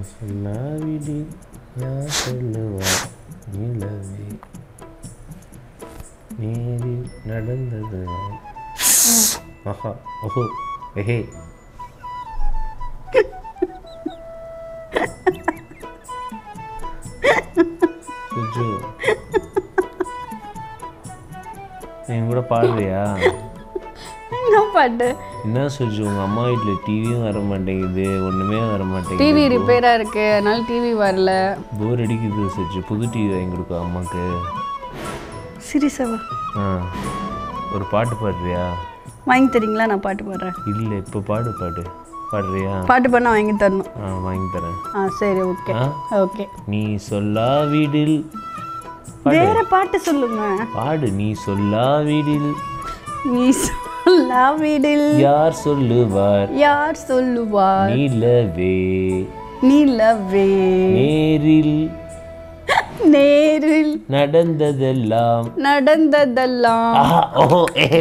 சொல்லாவிடி யார் சொல்லுவார் நிலவே நேரில் நடந்தது ஆஹா ஓஹோ எஹே சுஜு நீ கூட பாடுறியா என்ன பாட்டு என்ன சுஜு உங்க அம்மா வீட்டில் டிவியும் வர மாட்டேங்குது ஒண்ணுமே வர மாட்டேங்குது டிவி ரிப்பேராக இருக்கு அதனால டிவி வரல போர் அடிக்குது சுஜு புது டிவி வாங்கி கொடுக்க அம்மாக்கு சீரியஸாவா ஆ ஒரு பாட்டு பாடுறியா வாங்கி தரீங்களா நான் பாட்டு பாடுறேன் இல்லை இப்போ பாடு பாடு பாடுறியா பாட்டு பண்ண வாங்கி தரணும் ஆ வாங்கி தரேன் ஆ சரி ஓகே ஆ ஓகே நீ சொல்லாவிடில் வேற பாட்டு சொல்லுங்க பாடு நீ சொல்லாவிடில் நீ சொல்லாவிடில் யார் சொல்லுவார் யார் சொல்லுவார் நிலவே நிலவே நேரில் நேரில் நடந்ததெல்லாம் நடந்ததெல்லாம் ஆஹா ஓஹோ ஏ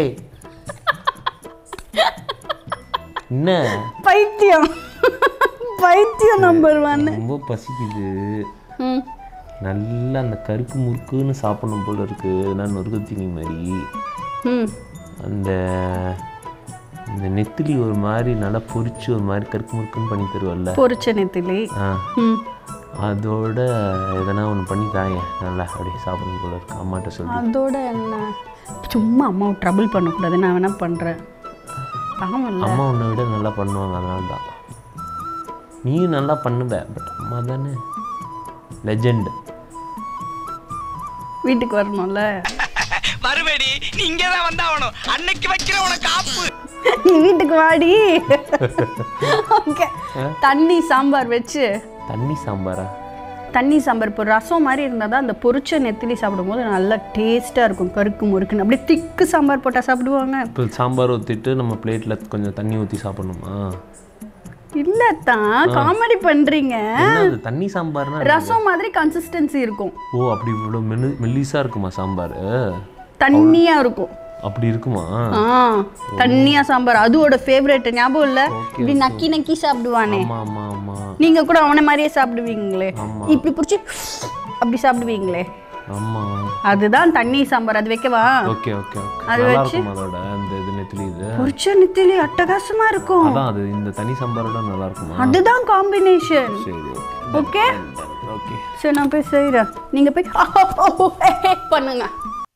என்ன பைத்தியம் பைத்தியம் நம்பர் ஒன் ரொம்ப பசிக்குது ம் நல்லா அந்த கருக்கு முறுக்குன்னு சாப்பிடணும் போல இருக்கு நான் நொறுக்கு தீனி மாதிரி ம் அந்த இந்த நெத்திலி ஒரு மாதிரி நல்லா பொரிச்சு ஒரு மாதிரி கருக்கு முறுக்குன்னு பண்ணி தருவல்ல பொரிச்ச நெத்திலி ஆ ம் அதோட எதனா ஒன்று பண்ணி தாங்க நல்லா அப்படியே சாப்பிடணும் போல இருக்கு அம்மாட்ட சொல்லி அதோட என்ன சும்மா அம்மாவை ட்ரபிள் பண்ணக்கூடாது நான் வேணா பண்ணுறேன் ஆமாம்ல அம்மா உன்னை விட நல்லா பண்ணுவாங்க அதனால தான் நீயும் நல்லா பண்ணுவ பட் அம்மா தானே லெஜெண்ட் வீட்டுக்கு வரணும்ல வருவேடி நீ இங்கதான் வந்தாவணும் அன்னைக்கு வைக்கிற உனக்கு ஆப்பு நீ வீட்டுக்கு வாடி ஓகே தண்ணி சாம்பார் வச்சு தண்ணி சாம்பாரா தண்ணி சாம்பார் இப்போ ரசம் மாதிரி இருந்தால் தான் அந்த பொரிச்ச நெத்திலி சாப்பிடும்போது நல்லா டேஸ்ட்டாக இருக்கும் கருக்கு முறுக்குன்னு அப்படியே திக்கு சாம்பார் போட்டால் சாப்பிடுவாங்க இப்போ சாம்பார் ஊற்றிட்டு நம்ம பிளேட்டில் கொஞ்சம் தண்ணி ஊற்றி சாப்பிடணுமா இல்லை தான் காமெடி பண்ணுறீங்க என்னது தண்ணி சாம்பார்னா என்ன? ரசம் மாதிரி கன்சிஸ்டன்சி இருக்கும் ஓ அப்படி இவ்வளோ மெல்லு மெல்லிஸாக இருக்குமா சாம்பார் தண்ணியாக இருக்கும் அப்படி இருக்குமா ஆ தண்ணியா சாம்பார் அதுவோட ஃபேவரட் ஞாபகம் இல்ல இப்படி நக்கி நக்கி சாப்பிடுவானே ஆமாம் ஆமாம் ஆமாம் நீங்க கூட அவனை மாதிரியே சாப்பிடுவீங்களே ஆமா. இப்படி பிடிச்சி அப்படி சாப்பிடுவீங்களே ஆமாம் அதுதான் தண்ணி சாம்பார் அது வைக்கவா ஓகே ஓகே ஓகே நல்லா இருக்கும் அதோட அந்த இது நெத்திலி இது பொரிச்ச நெத்திலி அட்டகாசமா இருக்கும் அதான் அது இந்த தனி சாம்பாரோட நல்லா இருக்குமா அதுதான் காம்பினேஷன் சரி ஓகே ஓகே ஓகே சரி நான் போய் செய்கிறேன் நீங்க போய் பண்ணுங்க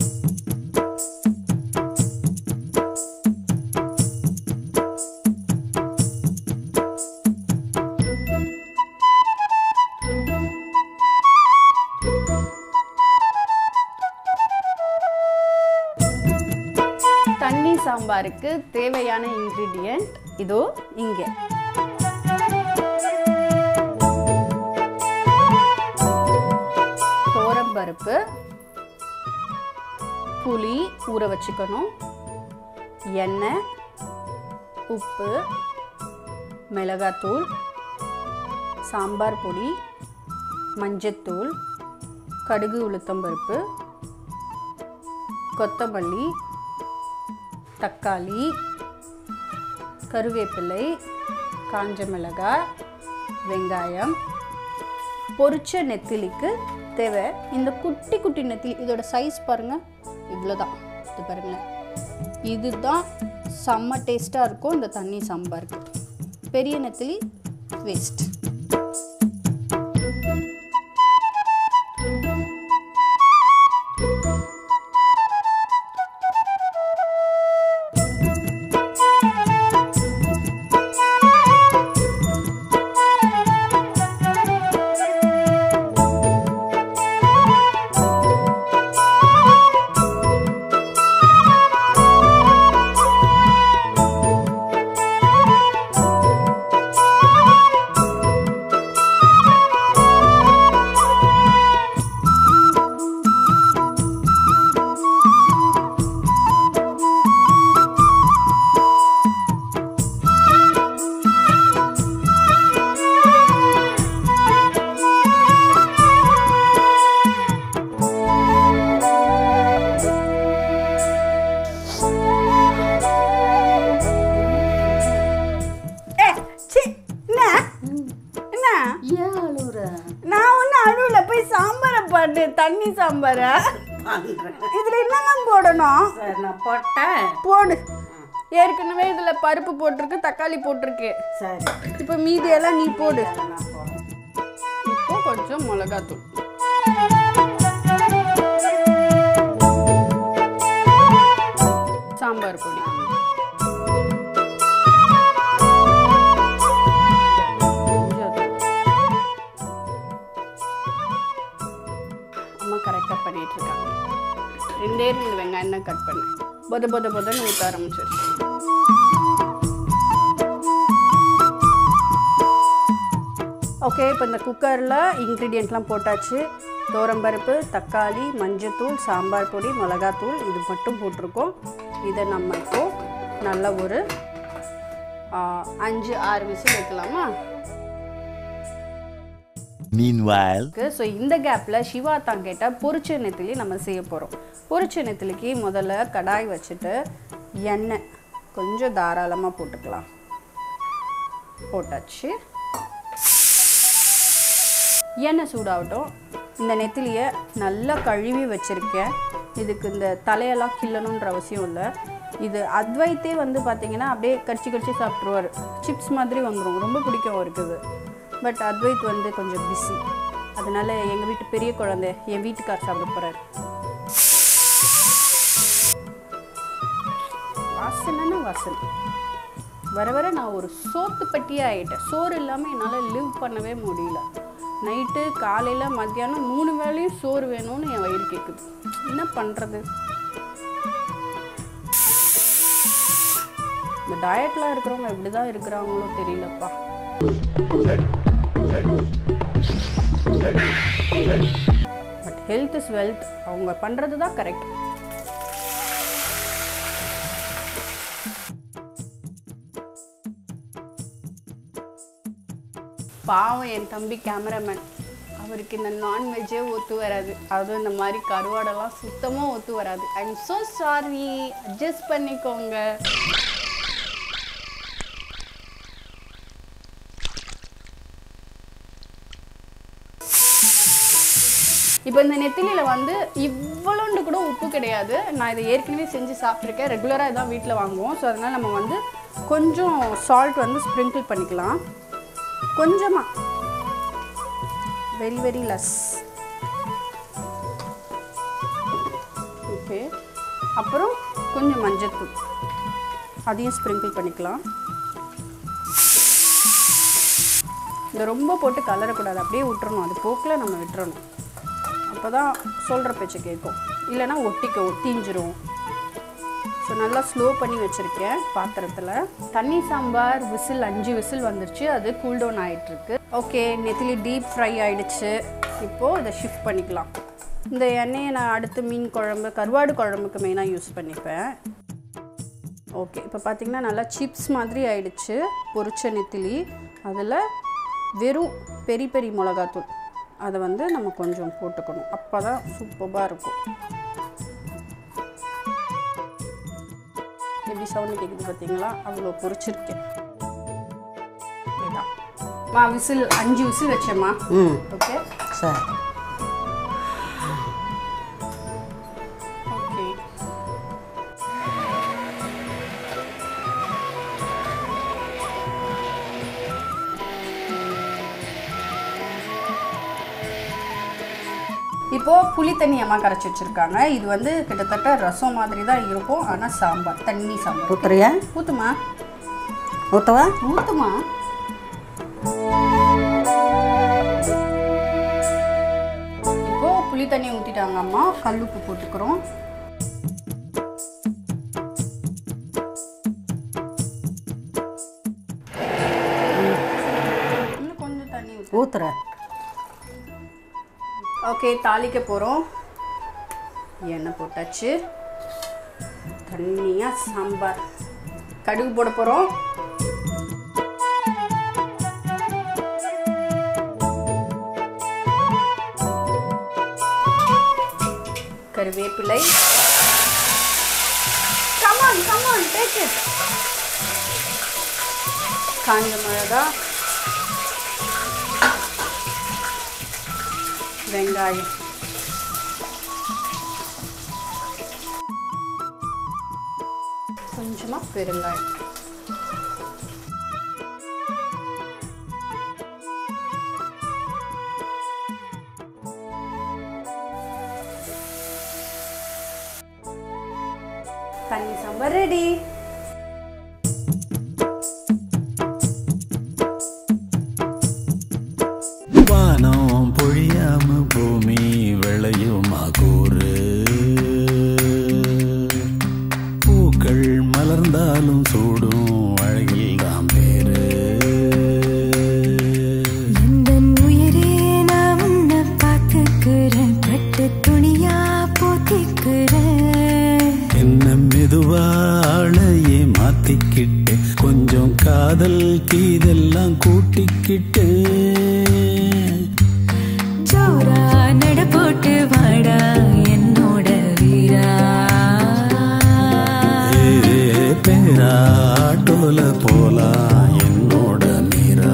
தண்ணி சாம்பாருக்கு தேவையான இன்க்ரீடியன்ட் இதோ இங்கே பருப்பு புளி ஊற வச்சுக்கணும் எண்ணெய் உப்பு மிளகாத்தூள் சாம்பார் பொடி மஞ்சத்தூள் கடுகு உளுத்தம்பருப்பு கொத்தமல்லி தக்காளி கருவேப்பிலை காஞ்ச மிளகாய் வெங்காயம் பொரிச்ச நெத்திலிக்கு தேவை இந்த குட்டி குட்டி நெத்திலி இதோட சைஸ் பாருங்க இவ்வளோதான் இது பாருங்களேன் இதுதான் செம்ம டேஸ்ட்டாக இருக்கும் இந்த தண்ணி சாம்பாருக்கு பெரிய நெத்திலி வேஸ்ட் தண்ணி சாம்பாரா பண்ணுறேன் இதுல என்னங்க போடணும் சரி நான் போட்டேன் போடு ஏற்கனவே இதுல பருப்பு போட்டிருக்கு தக்காளி போட்டிருக்கு சரி இப்போ மீதி எல்லாம் நீ போடு நான் போடுறேன் இப்போ கொஞ்சம் மிளகாத்தூள் சாம்பார் பொடி அம்மா கரெக்டாக பண்ணிட்டு இருக்காங்க ரெண்டே ரெண்டு வெங்காயம் தான் கட் பண்ணேன் பொத பொத பொதன்னு ஊற்ற ஆரம்பிச்சிருச்சு ஓகே இப்போ இந்த குக்கரில் இன்க்ரீடியண்ட்லாம் போட்டாச்சு தோரம்பருப்பு தக்காளி மஞ்சத்தூள் சாம்பார் பொடி மிளகாத்தூள் இது மட்டும் போட்டிருக்கோம் இதை நம்ம இப்போ நல்ல ஒரு ஆ, அஞ்சு ஆறு விசில் வைக்கலாமா Meanwhile, ஸோ இந்த கேப்பில் சிவா தான் கேட்டால் பொரிச்ச நெத்திலி நம்ம செய்ய போகிறோம் பொரிச்ச நெத்திலிக்கு முதல்ல கடாய் வச்சுட்டு எண்ணெய் கொஞ்சம் தாராளமாக போட்டுக்கலாம் போட்டாச்சு எண்ணெய் சூடாகட்டும் இந்த நெத்திலியை நல்லா கழுவி வச்சுருக்கேன் இதுக்கு இந்த தலையெல்லாம் கிள்ளணுன்ற அவசியம் இல்லை இது அத்வைத்தே வந்து பார்த்தீங்கன்னா அப்படியே கடிச்சு கடிச்சு சாப்பிட்ருவார் சிப்ஸ் மாதிரி வந்துடும் ரொம்ப பிடிக்கும் அவருக்கு இது பட் அத்வைத் வந்து கொஞ்சம் பிஸி அதனால எங்கள் வீட்டு பெரிய குழந்தை என் வீட்டுக்கார் சாப்பிட போகிறார் வாசனைன்னா வாசனை வர வர நான் ஒரு சோத்து பட்டியே ஆகிட்டேன் சோறு இல்லாமல் என்னால் லிவ் பண்ணவே முடியல நைட்டு காலையில் மத்தியானம் மூணு வேளையும் சோறு வேணும்னு என் வயிறு கேட்குது என்ன பண்ணுறது இந்த டயட்டில் இருக்கிறவங்க எப்படி தான் இருக்கிறாங்களோ தெரியலப்பா பட் ஹெல்த் இஸ் வெல்த் அவங்க பண்ணுறது தான் கரெக்ட் பாவம் என் தம்பி கேமராமேன் அவருக்கு இந்த நான்வெஜ்ஜே ஒத்து வராது அதுவும் இந்த மாதிரி கருவாடெல்லாம் சுத்தமாக ஒத்து வராது I am so sorry adjust பண்ணிக்கோங்க இப்போ இந்த நெத்திலியில் வந்து இவ்வளோண்டு கூட உப்பு கிடையாது நான் இதை ஏற்கனவே செஞ்சு சாப்பிட்ருக்கேன் ரெகுலராக இதான் வீட்டில் வாங்குவோம் ஸோ அதனால் நம்ம வந்து கொஞ்சம் சால்ட் வந்து ஸ்ப்ரிங்கிள் பண்ணிக்கலாம் கொஞ்சமாக வெரி வெரி லெஸ் ஓகே அப்புறம் கொஞ்சம் மஞ்சத்தூள் அதையும் ஸ்ப்ரிங்கிள் பண்ணிக்கலாம் இந்த ரொம்ப போட்டு கலரக்கூடாது அப்படியே விட்டுறணும் அது போக்கில் நம்ம விட்டுறணும் அப்போ தான் சொல்கிற பேச்சை கேட்கும் இல்லைன்னா ஒட்டிக்க ஒட்டிஞ்சிரும் ஸோ நல்லா ஸ்லோ பண்ணி வச்சுருக்கேன் பாத்திரத்தில் தண்ணி சாம்பார் விசில் அஞ்சு விசில் வந்துருச்சு அது கூல் டவுன் ஆகிட்டுருக்கு ஓகே நெத்திலி டீப் ஃப்ரை ஆயிடுச்சு இப்போது இதை ஷிஃப்ட் பண்ணிக்கலாம் இந்த எண்ணெயை நான் அடுத்து மீன் குழம்பு கருவாடு குழம்புக்கு மெயினாக யூஸ் பண்ணிப்பேன் ஓகே இப்போ பார்த்தீங்கன்னா நல்லா சிப்ஸ் மாதிரி ஆயிடுச்சு பொரிச்ச நெத்திலி அதில் வெறும் பெரி பெரி மிளகாத்தூள் அதை வந்து நம்ம கொஞ்சம் போட்டுக்கணும் அப்போ தான் சூப்பராக இருக்கும் எப்படி சவுண்டு கேட்குது பார்த்தீங்களா அவ்வளோ பொரிச்சிருக்கேன் இதுதான். மா விசில் அஞ்சு விசில் வச்சேம்மா ம் ஓகே சரி ஓகே இப்போ புளி தண்ணி அம்மா கரைச்சி வச்சிருக்காங்க இது வந்து கிட்டத்தட்ட ரசம் மாதிரி தான் இருக்கும் ஆனால் சாம்பார் தண்ணி சாம்பார் ஊத்துறியா ஊத்துமா ஊற்றவா ஊத்துமா இப்போ புளி தண்ணி ஊற்றிட்டாங்க அம்மா கல்லுப்பு போட்டுக்கிறோம் இன்னும் கொஞ்சம் தண்ணி ஊத்து. ஊத்துற ஓகே தாளிக்க போகிறோம் எண்ணெய் போட்டாச்சு தண்ணியாக சாம்பார் கடுகு போட போகிறோம் கருவேப்பிலை கமான் கமான் டேக் இட் காஞ்ச மிளகா வெங்காயம் கொஞ்சமாக பெருங்காயம் தண்ணி சாம்பார் ரெடி வானம் பொழியாம பூமி விளையுமா கூறு பூக்கள் மலர்ந்தாலும் சூடும் அழகில் தான் பேரு எந்தன் உயிரே நான் உன்னை பார்த்துக்கிறேன் பட்டு துணியா போத்திக்கிறேன் என்ன மெதுவாழையே மாத்திக்கிட்டு கொஞ்சம் காதல் கீதெல்லாம் கூட்டிக்கிட்டு ஜோரா நட போட்டு வாடா என்னோட வீரா ஏ பேராட்டோல போலாம் என்னோட நீரா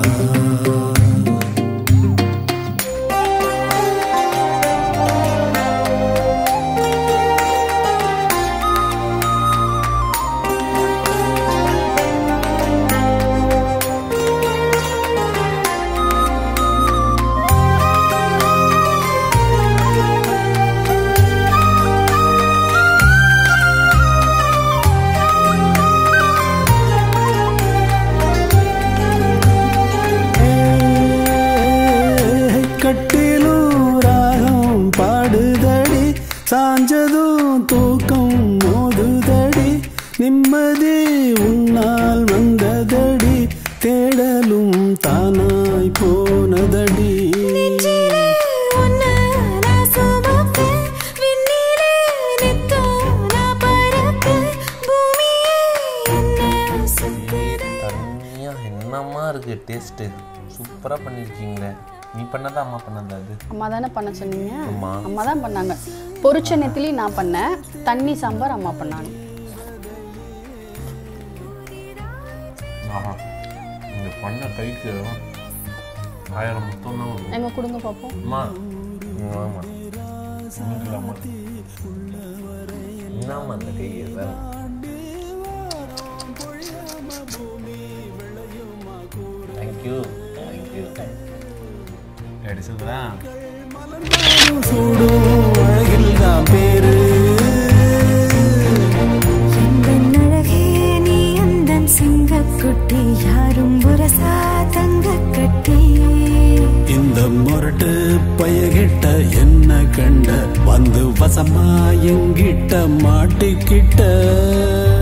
கட்டிலும் ராகம் பாடுதடி சாஞ்சதும் தூக்கம் மோதுதடி நிம்மதி உன்னால் வந்ததடி தேடலும் தானாய் போனதடி நெஞ்சிலே உன்னை நான் சுமப்பேன். விண்ணிலே நித்தம் நான் பறப்பேன். பூமியே என்னை சுத்துதே. தண்ணியாக என்னம்மா இருக்குது டேஸ்ட்டு சூப்பராக பண்ணியிருக்கீங்களே நீ பண்ணதா அம்மா பண்ணதா அது அம்மா தானே பண்ண சொன்னீங்க ஆமா. அம்மா தான் பண்ணாங்க பொரிச்ச நெத்திலி நான் பண்ணேன் தண்ணி சாம்பார் அம்மா பண்ணாங்க ஆஹா நீங்கள் பண்ண கைக்கு ஆயிரம் மொத்தம் தான் வரும் எங்க கொடுங்க பார்ப்போம் அம்மா ஆமா அம்மா என்னம்மா அந்த கை வேற தேங்க்யூ தேங்க்யூ எப்படி சொல்கிறா சூடும் அழகில் தான் பேரு எந்தன் அழகே நீ அந்தன் சிங்கக்குட்டி யாரும் புரசா தங்கக் கட்டி இந்த முரட்டு பயகிட்ட என்ன கண்ட வந்து வசமா எங்கிட்ட மாட்டிக்கிட்ட